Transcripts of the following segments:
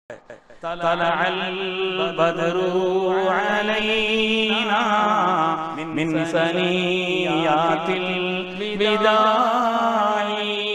طلع البدر علينا من ثنيات الوداع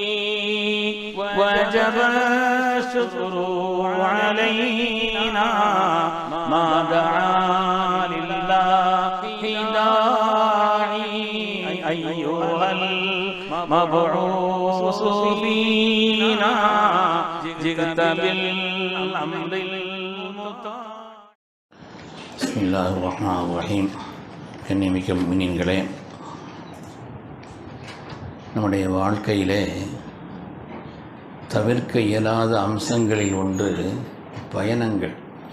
وجب الشكر علينا ما دعا لله داعي أيها المبعوث فينا جئت بالأمر المطاع بسم الله الرحمن الرحيم கண்ணியமிக்க மீன்களே நம்முடைய வாழ்க்கையிலே தவிர்க்க இயலாத அம்சங்களில் ஒன்று பயணங்கள்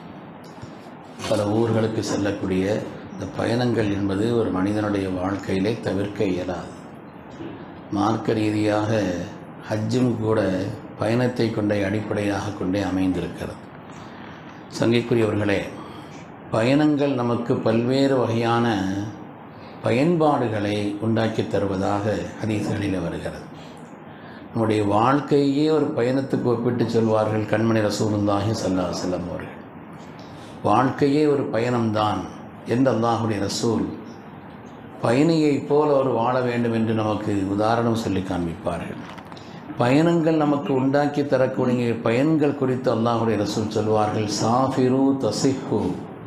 பல ஊர்களுக்கு செல்லக்கூடிய இந்த பயணங்கள் என்பது ஒரு மனிதனுடைய வாழ்க்கையிலே தவிர்க்க இயலாது மார்க்க ரீதியாக ஹஜ்ஜும் கூட பயணத்தை கொண்டே அடிப்படையாக கொண்டே அமைந்திருக்கிறது சங்கைக்குரியவர்களே பயணங்கள் நமக்கு பல்வேறு வகையான பயன்பாடுகளை உண்டாக்கி தருவதாக ஹதீஸ்களில் வருகிறது நம்முடைய வாழ்க்கையே ஒரு பயணத்துக்கு ஒப்பிட்டு சொல்வார்கள் கண்மணி ரசூலுல்லாஹி சல்லா செல்லம் அவர்கள் வாழ்க்கையே ஒரு பயணம்தான் என்று அல்லாஹுடைய ரசூல் பயணியைப் போல அவர் வாழ வேண்டும் என்று நமக்கு உதாரணம் சொல்லி காண்பிப்பார்கள் பயணங்கள் நமக்கு உண்டாக்கி தரக்கூடிய பயன்கள் குறித்து அல்லாஹுடைய ரசூல் சொல்வார்கள் சாஃபிரு தசிஹு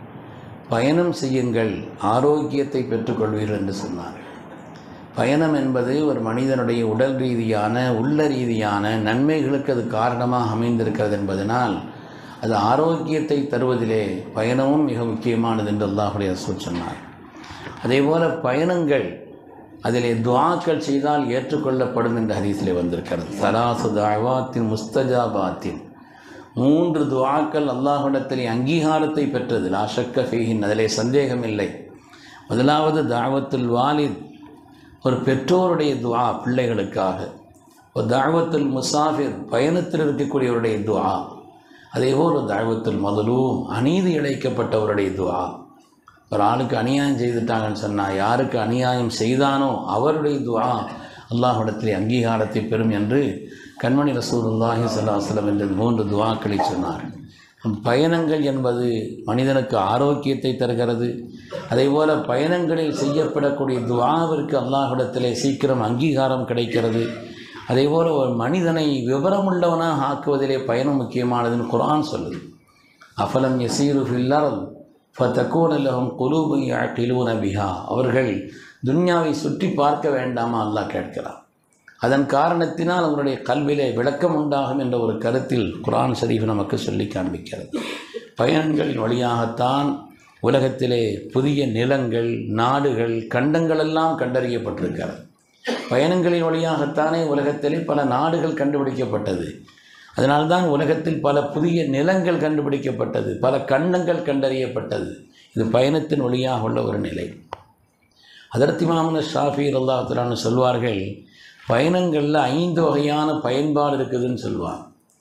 பயணம் செய்யுங்கள் ஆரோக்கியத்தை பெற்றுக்கொள்வீர்கள் என்று சொன்னார்கள் பயணம் என்பது ஒரு மனிதனுடைய உடல் ரீதியான உள்ள ரீதியான நன்மைகளுக்கு அது காரணமாக அமைந்திருக்கிறது என்பதனால் அது ஆரோக்கியத்தை தருவதிலே பயணமும் மிக முக்கியமானது என்று அல்லாஹுடைய ரசூல் சொன்னார் அதேபோல பயணங்கள் அதிலே துவாக்கள் செய்தால் ஏற்றுக்கொள்ளப்படும் என்ற ஹதீஸிலே வந்திருக்கிறது சலாசு தாவாத்தின் முஸ்தஜாபாத்தின் மூன்று துவாக்கள் அல்லாஹ்விடத்திலே அங்கீகாரத்தை பெற்றது லாஷக்க ஃபீஹின் அதிலே சந்தேகமில்லை முதலாவது தாவத்துல் வாலித் ஒரு பெற்றோருடைய துவா பிள்ளைகளுக்காக ஒரு தாவத்துல் முசாஃபிர் பயணத்தில் இருக்கக்கூடியவருடைய துவா அதேபோல் ஒரு தாவத்துல் மதலூம் அநீதி இழைக்கப்பட்டவருடைய துவா ஒரு ஆளுக்கு அநியாயம் செய்துட்டாங்கன்னு சொன்னால் யாருக்கு அநியாயம் செய்தானோ அவருடைய துவா அல்லாஹ்விடத்திலே அங்கீகாரத்தை பெறும் என்று கண்மணி ரசூலுல்லாஹி சல்லாஹலம் என்ற மூன்று துவாக்களை சொன்னார் பயணங்கள் என்பது மனிதனுக்கு ஆரோக்கியத்தை தருகிறது அதேபோல் பயணங்களில் செய்யப்படக்கூடிய துவாவிற்கு அல்லாஹ்விடத்திலே சீக்கிரம் அங்கீகாரம் கிடைக்கிறது அதேபோல் ஒரு மனிதனை விவரமுள்ளவனாக ஆக்குவதிலே பயணம் முக்கியமானதுன்னு குரான் சொல்லுது அஃபலம் யசீரு ஃபில்லரல் ஃபத்தக்கூனலகம் குலூபு யாட்டிலூன பிஹா அவர்கள் துன்யாவை சுற்றி பார்க்க வேண்டாமா அல்லாஹ் கேட்கிறார் அதன் காரணத்தினால் அவங்களுடைய கல்வியிலே விளக்கம் உண்டாகும் என்ற ஒரு கருத்தில் குரான் ஷரீஃப் நமக்கு சொல்லி காண்பிக்கிறது பயணங்களின் வழியாகத்தான் உலகத்திலே புதிய நிலங்கள் நாடுகள் கண்டங்களெல்லாம் கண்டறியப்பட்டிருக்கிறது பயணங்களின் வழியாகத்தானே உலகத்திலே பல நாடுகள் கண்டுபிடிக்கப்பட்டது அதனால்தான் உலகத்தில் பல புதிய நிலங்கள் கண்டுபிடிக்கப்பட்டது பல கண்டங்கள் கண்டறியப்பட்டது இது பயணத்தின் வழியாக உள்ள ஒரு நிலை அதர்த்தி மாமன ஷாஃபி அல்லாத்துலான்னு சொல்வார்கள் பயணங்களில் ஐந்து வகையான பயன்பாடு இருக்குதுன்னு சொல்லுவார்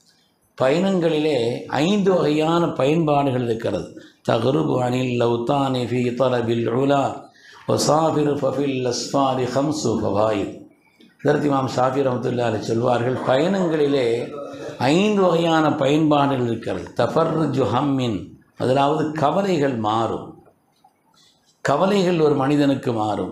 பயணங்களிலே ஐந்து வகையான பயன்பாடுகள் இருக்கிறது தகருபு அனில் லவுத்தானி ஃபி தலபில் உலா ஒசாஃபிர் ஃபஃபில் லஸ்ஃபாரி ஹம்சு ஃபவாயித் இதற்கு மாம் ஷாஃபி ரஹமத்துல்லாரி சொல்வார்கள் பயணங்களிலே ஐந்து வகையான பயன்பாடுகள் இருக்கிறது தஃபர் ஜுஹம்மின் முதலாவது கவலைகள் மாறும் கவலைகள் ஒரு மனிதனுக்கு மாறும்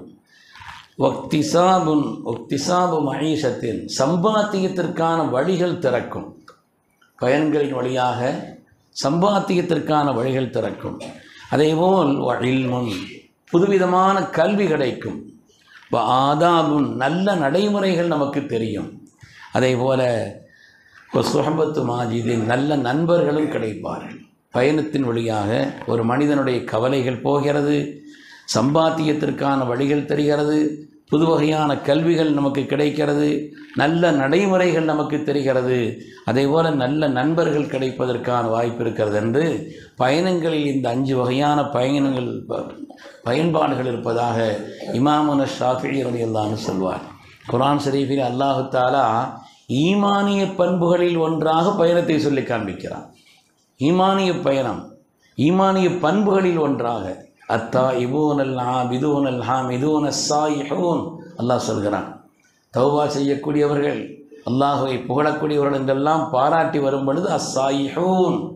ஒக்திசாபுன் ஒக்திசாபு மகீஷத்தின் சம்பாத்தியத்திற்கான வழிகள் திறக்கும் பயன்களின் வழியாக சம்பாத்தியத்திற்கான வழிகள் திறக்கும் அதேபோல் இல்முன் புதுவிதமான கல்வி கிடைக்கும் ஆதாபுன் நல்ல நடைமுறைகள் நமக்கு தெரியும் அதே போல் சுஹபத்து மாஜிதின் நல்ல நண்பர்களும் கிடைப்பார்கள் பயணத்தின் வழியாக ஒரு மனிதனுடைய கவலைகள் போகிறது சம்பாத்தியத்திற்கான வழிகள் தெரிகிறது புது வகையான கல்விகள் நமக்கு கிடைக்கிறது நல்ல நடைமுறைகள் நமக்கு தெரிகிறது அதே போல் நல்ல நண்பர்கள் கிடைப்பதற்கான வாய்ப்பு இருக்கிறது என்று பயணங்களில் இந்த அஞ்சு வகையான பயணங்கள் பயன்பாடுகள் இருப்பதாக இமாமுன ஷாஃபி ரலியல்லான்னு சொல்வார் குரான் ஷரீஃபில் அல்லாஹு தாலா ஈமானிய பண்புகளில் ஒன்றாக பயணத்தை சொல்லி காண்பிக்கிறான் ஈமானிய பயணம் ஈமானிய பண்புகளில் ஒன்றாக அத்தா இபூனல் ஆபிதூனல் ஹாமிதூன சாயிஹூன் அல்லாஹ் சொல்கிறான் தௌபா செய்யக்கூடியவர்கள் அல்லாஹுவை புகழக்கூடியவர்கள் என்றெல்லாம் பாராட்டி வரும் பொழுது அஸ்ஸாயிஹூன்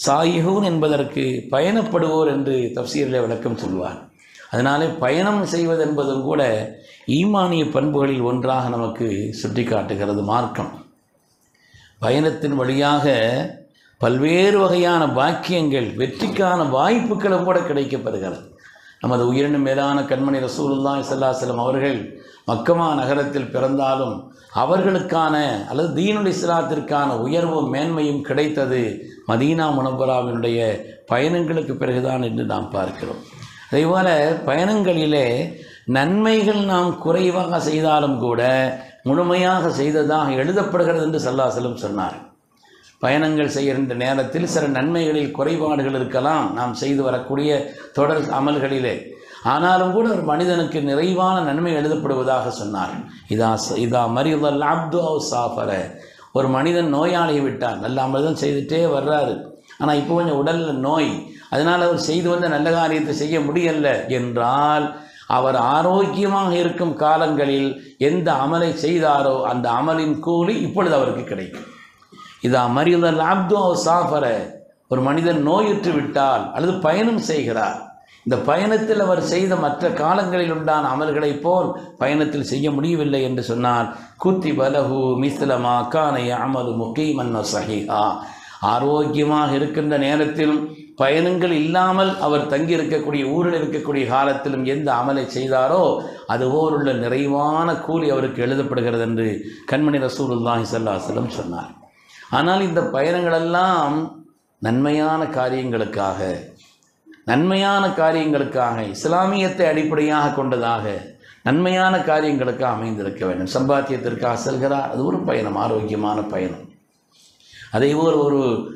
சாயிஹூன் என்பதற்கு பயணப்படுவோர் என்று தப்சீரில் விளக்கம் சொல்வார் அதனாலே பயணம் செய்வது என்பதும் கூட ஈமானிய பண்புகளில் ஒன்றாக நமக்கு சுட்டி காட்டுகிறது மார்க்கம் பயணத்தின் வழியாக பல்வேறு வகையான பாக்கியங்கள் வெற்றிக்கான வாய்ப்புகளும் கூட கிடைக்கப்பெறுகிறது நமது உயிரின மேலான கண்மணி ரசூலுல்லாஹி ஸல்லல்லாஹு அவர்கள் மக்கமா நகரத்தில் பிறந்தாலும் அவர்களுக்கான அல்லது தீனுல் இஸ்லாத்திற்கான உயர்வும் மேன்மையும் கிடைத்தது மதீனா முனவராவினுடைய பயணங்களுக்கு பிறகுதான் என்று நாம் பார்க்கிறோம் அதேபோல பயணங்களிலே நன்மைகள் நாம் குறைவாக செய்தாலும் கூட முழுமையாக செய்ததாக எழுதப்படுகிறது என்று சல்லாசலம் சொன்னார் பயணங்கள் செய்கின்ற நேரத்தில் சில நன்மைகளில் குறைபாடுகள் இருக்கலாம் நாம் செய்து வரக்கூடிய தொடர் அமல்களிலே ஆனாலும் கூட ஒரு மனிதனுக்கு நிறைவான நன்மை எழுதப்படுவதாக சொன்னார் இதா இதா மரிதல் அப்து சாஃபர ஒரு மனிதன் நோயாளியை விட்டார் நல்ல அமல்தான் செய்துட்டே வர்றாரு ஆனால் இப்போ கொஞ்சம் உடலில் நோய் அதனால் அவர் செய்து வந்த நல்ல காரியத்தை செய்ய முடியல என்றால் அவர் ஆரோக்கியமாக இருக்கும் காலங்களில் எந்த அமலை செய்தாரோ அந்த அமலின் கூலி இப்பொழுது அவருக்கு கிடைக்கும் இதா மரிதல் அப்து சாஃபர ஒரு மனிதன் நோயுற்று விட்டால் அல்லது பயணம் செய்கிறார் இந்த பயணத்தில் அவர் செய்த மற்ற காலங்களில் உண்டான அமல்களைப் போல் பயணத்தில் செய்ய முடியவில்லை என்று சொன்னால் குத்தி பலஹு மிஸ்லமா கானை அமது முகீமன் சஹிஹா ஆரோக்கியமாக இருக்கின்ற நேரத்திலும் பயணங்கள் இல்லாமல் அவர் தங்கி இருக்கக்கூடிய ஊரில் இருக்கக்கூடிய காலத்திலும் எந்த அமலை செய்தாரோ அதுபோல் உள்ள நிறைவான கூலி அவருக்கு எழுதப்படுகிறது என்று கண்மணி ரசூலுல்லாஹி ஸல்லல்லாஹு சொன்னார் ஆனால் இந்த பயணங்களெல்லாம் நன்மையான காரியங்களுக்காக நன்மையான காரியங்களுக்காக இஸ்லாமியத்தை அடிப்படையாக கொண்டதாக நன்மையான காரியங்களுக்காக அமைந்திருக்க வேண்டும் சம்பாத்தியத்திற்காக செல்கிறார் அது ஒரு பயணம் ஆரோக்கியமான பயணம் அதேபோல் ஒரு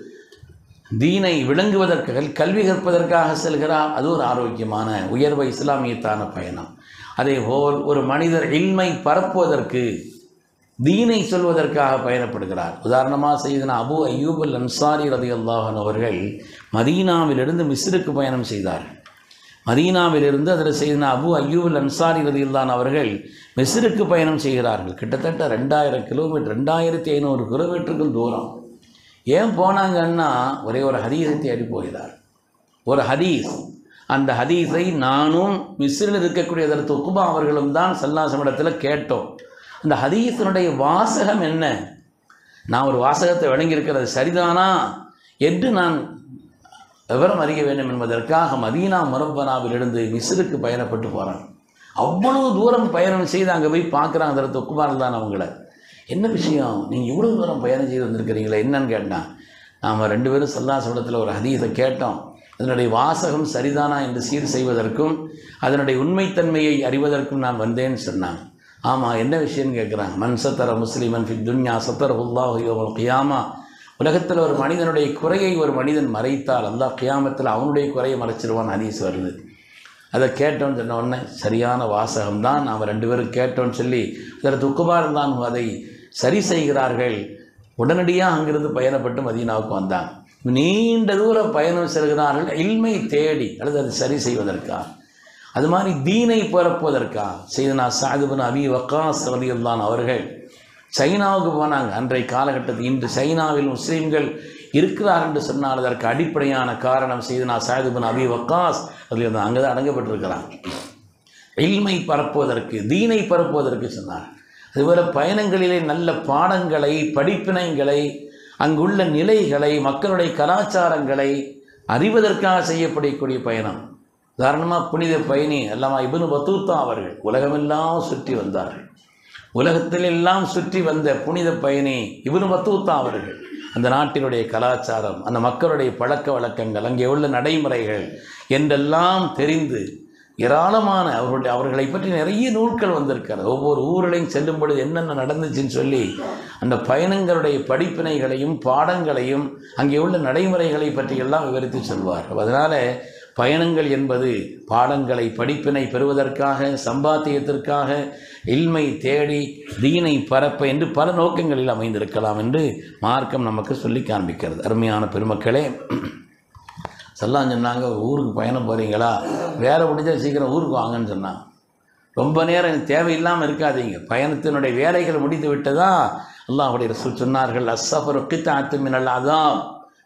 தீனை விளங்குவதற்கு கல்வி கற்பதற்காக செல்கிறார் அது ஒரு ஆரோக்கியமான உயர்வை இஸ்லாமியத்தான பயணம் அதேபோல் ஒரு மனிதர் இல்மை பரப்புவதற்கு தீனை சொல்வதற்காக பயணப்படுகிறார் உதாரணமாக செய்தன அபு அய்யூபல் அன்சாரி ரதி அல்லாஹன் அவர்கள் மதீனாவிலிருந்து மிஸ்ருக்கு பயணம் செய்தார் மதீனாவிலிருந்து அதில் செய்தன அபு அய்யூபல் அன்சாரி ரதியுல்லான் அவர்கள் மிஸ்ருக்கு பயணம் செய்கிறார்கள் கிட்டத்தட்ட ரெண்டாயிரம் கிலோமீட்டர் ரெண்டாயிரத்தி ஐநூறு கிலோமீட்டருக்கு தூரம் ஏன் போனாங்கன்னா ஒரே ஒரு ஹதீஸை தேடி போகிறார் ஒரு ஹதீஸ் அந்த ஹதீஸை நானும் மிஸ்ரில் இருக்கக்கூடிய அதற்கு உக்குபா அவர்களும் தான் சல்லாசமிடத்தில் கேட்டோம் அந்த ஹதீஸினுடைய வாசகம் என்ன நான் ஒரு வாசகத்தை வழங்கியிருக்கிறது சரிதானா என்று நான் விவரம் அறிய வேண்டும் என்பதற்காக மதீனா முரப்பனாவிலிருந்து மிஸ்ருக்கு பயணப்பட்டு போகிறான் அவ்வளவு தூரம் பயணம் செய்து அங்கே போய் பார்க்குறாங்க அதற்கு உக்குமார் தான் அவங்கள என்ன விஷயம் நீங்கள் இவ்வளோ தூரம் பயணம் செய்து வந்திருக்கிறீங்களே என்னன்னு கேட்டான் நாம் ரெண்டு பேரும் சல்லாசமிடத்தில் ஒரு ஹதீஸை கேட்டோம் அதனுடைய வாசகம் சரிதானா என்று சீர் செய்வதற்கும் அதனுடைய உண்மைத்தன்மையை அறிவதற்கும் நான் வந்தேன்னு சொன்னான் ஆமாம் என்ன விஷயம்னு கேட்குறாங்க மன் சத்தர முஸ்லிமன் ஃபி துன்யா சத்தர உல்லாஹ் கியாமா உலகத்தில் ஒரு மனிதனுடைய குறையை ஒரு மனிதன் மறைத்தால் அல்லாஹ் கியாமத்தில் அவனுடைய குறையை மறைச்சிருவான் ஹதீஸ் வருது அதை கேட்டோன்னு சொன்ன உடனே சரியான வாசகம் தான் நாம் ரெண்டு பேரும் கேட்டோன்னு சொல்லி இதற்கு துக்குபார் தான் அதை சரி செய்கிறார்கள் உடனடியாக அங்கிருந்து பயணப்பட்டு மதீனாவுக்கு வந்தாங்க நீண்ட தூர பயணம் செல்கிறார்கள் இல்மை தேடி அல்லது அதை சரி செய்வதற்காக அது மாதிரி தீனை பரப்புவதற்காக செய்தனா சாதுபன் அபி வக்காஸ் ரலியல்லான் அவர்கள் சைனாவுக்கு போனாங்க அன்றைய காலகட்டத்தில் இன்று சைனாவில் முஸ்லீம்கள் இருக்கிறார் என்று சொன்னால் அதற்கு அடிப்படையான காரணம் செய்தனா சாதுபன் அபி வக்காஸ் அதில் அங்கே தான் அடங்கப்பட்டிருக்கிறாங்க இல்மை பரப்புவதற்கு தீனை பரப்புவதற்கு சொன்னார் அதுபோல பயணங்களிலே நல்ல பாடங்களை படிப்பினைகளை அங்குள்ள நிலைகளை மக்களுடைய கலாச்சாரங்களை அறிவதற்காக செய்யப்படக்கூடிய பயணம் உதாரணமாக புனித பயணி அல்லாமா இபுனு பத்தூத்தா அவர்கள் உலகமெல்லாம் சுற்றி வந்தார்கள் உலகத்தில் எல்லாம் சுற்றி வந்த புனித பயணி இபுனு பத்தூத்தா அவர்கள் அந்த நாட்டினுடைய கலாச்சாரம் அந்த மக்களுடைய பழக்க வழக்கங்கள் அங்கே உள்ள நடைமுறைகள் என்றெல்லாம் தெரிந்து ஏராளமான அவர்களுடைய அவர்களை பற்றி நிறைய நூல்கள் வந்திருக்கிறது ஒவ்வொரு ஊரிலையும் செல்லும் பொழுது என்னென்ன நடந்துச்சுன்னு சொல்லி அந்த பயணங்களுடைய படிப்பினைகளையும் பாடங்களையும் அங்கே உள்ள நடைமுறைகளை பற்றியெல்லாம் விவரித்து சொல்வார் அதனால் பயணங்கள் என்பது பாடங்களை படிப்பினை பெறுவதற்காக சம்பாத்தியத்திற்காக இல்மை தேடி தீனை பரப்ப என்று பல நோக்கங்களில் அமைந்திருக்கலாம் என்று மார்க்கம் நமக்கு சொல்லி காண்பிக்கிறது அருமையான பெருமக்களே சொல்லாம் சொன்னாங்க ஊருக்கு பயணம் போகிறீங்களா வேலை முடிஞ்சால் சீக்கிரம் ஊருக்கு வாங்கன்னு சொன்னாங்க ரொம்ப நேரம் தேவையில்லாமல் இருக்காதீங்க பயணத்தினுடைய வேலைகள் முடித்து விட்டதா அல்லாஹுடைய ரசூல் சொன்னார்கள் அஸ்ஸஃபர் கித்தாத்து மினல் அதாம்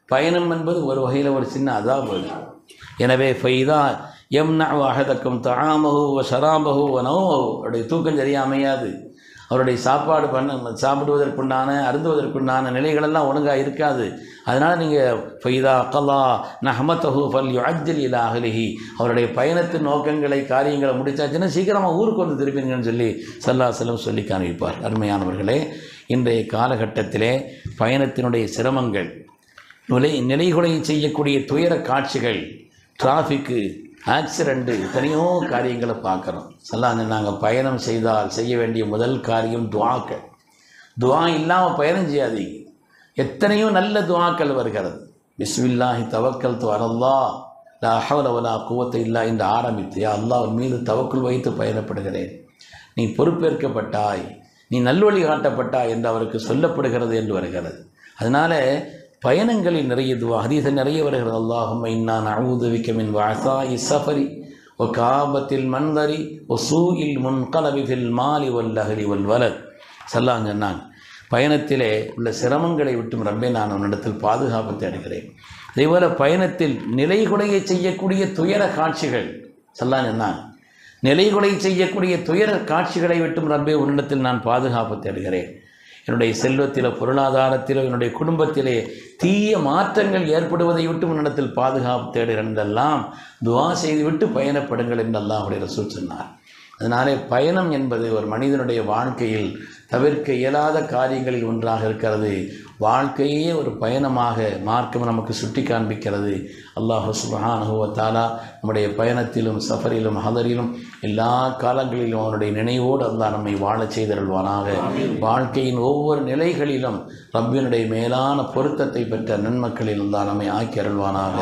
பயணம் என்பது ஒரு வகையில் ஒரு சின்ன அதாபு அது. எனவே ஃபைதா எம் அஹதக்கும் தாமஹு ஷராபஹு நோமஹு அவருடைய தூக்கம் சரியாக அமையாது அவருடைய சாப்பாடு பண்ண சாப்பிடுவதற்குண்டான அருந்துவதற்குண்டான நிலைகளெல்லாம் ஒழுங்காக இருக்காது அதனால் நீங்கள் ஃபைதா அக்கல்லா நஹமத்தஹு ஃபல் யுஅஜ்ஜில் இலா அஹ்லிஹி அவருடைய பயணத்தின் நோக்கங்களை காரியங்களை முடிச்சாச்சுன்னா சீக்கிரமாக ஊருக்கு வந்து திரும்பிங்கன்னு சொல்லி சல்லா செல்லம் சொல்லி காண்பிப்பார் அருமையானவர்களே இன்றைய காலகட்டத்திலே பயணத்தினுடைய சிரமங்கள் நிலை நிலைகுலை செய்யக்கூடிய துயர காட்சிகள் டிராஃபிக்கு ஆக்சிடெண்ட்டு எத்தனையோ காரியங்களை பார்க்குறோம் சொல்லாங்க நாங்கள் பயணம் செய்தால் செய்ய வேண்டிய முதல் காரியம் துவாக்கள் துவா இல்லாமல் பயணம் செய்யாதீங்க எத்தனையோ நல்ல துவாக்கள் வருகிறது பிஸ்மில்லாஹி தவக்கல் து அலல்லா லா ஹவ்ல வலா குவத்தை இல்லா என்று ஆரம்பித்து யா அல்லாஹ் உன் மீது தவக்குள் வைத்து பயணப்படுகிறேன் நீ பொறுப்பேற்கப்பட்டாய் நீ நல்வழி காட்டப்பட்டாய் என்று அவருக்கு சொல்லப்படுகிறது என்று வருகிறது அதனால பயணங்களில் நிறைய துவா ஹதீஸில் நிறைய வருகிறது அல்லாஹும் இன்னா நவுதுவிக்க மின் வாசாயி சஃபரி ஒ காபத்தில் மன்தரி ஒ சூயில் முன்கலவி ஃபில் மாலி வல் அஹலி வல் வலத் சல்லான் சொன்னாங்க பயணத்திலே உள்ள சிரமங்களை விட்டும் ரப்பே நான் உன்னிடத்தில் பாதுகாப்பு தேடுகிறேன் அதேபோல பயணத்தில் நிலைகுலைய செய்யக்கூடிய துயர காட்சிகள் சல்லான் சொன்னாங்க நிலைகுலை செய்யக்கூடிய துயர காட்சிகளை விட்டும் ரப்பே உன்னிடத்தில் நான் பாதுகாப்பு தேடுகிறேன் என்னுடைய செல்வத்திலோ பொருளாதாரத்திலோ என்னுடைய குடும்பத்திலே தீய மாற்றங்கள் ஏற்படுவதை விட்டு உன்னிடத்தில் பாதுகாப்பு தேடுகிறேன் என்றெல்லாம் துவா செய்துவிட்டு பயணப்படுங்கள் என்று அல்லாஹுடைய ரசூல் சொன்னார் அதனாலே பயணம் என்பது ஒரு மனிதனுடைய வாழ்க்கையில் தவிர்க்க இயலாத காரியங்களில் ஒன்றாக இருக்கிறது வாழ்க்கையே ஒரு பயணமாக மார்க்கம் நமக்கு சுட்டி காண்பிக்கிறது அல்லாஹு சுபஹானஹுவ தாலா நம்முடைய பயணத்திலும் சஃபரிலும் ஹதரிலும் எல்லா காலங்களிலும் அவனுடைய நினைவோடு அல்லாஹ் நம்மை வாழச் செய்தருள்வானாக வாழ்க்கையின் ஒவ்வொரு நிலைகளிலும் ரப்பினுடைய மேலான பொருத்தத்தை பெற்ற நன்மக்களில் அல்லாஹ் நம்மை ஆக்கி அருள்வானாக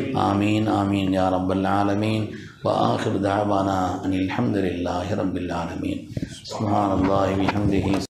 ஆமீன் ஆமீன் யா ரப்பல் ஆலமீன் وآخر دعوانا أن الحمد لله رب العالمين سبحان الله بحمده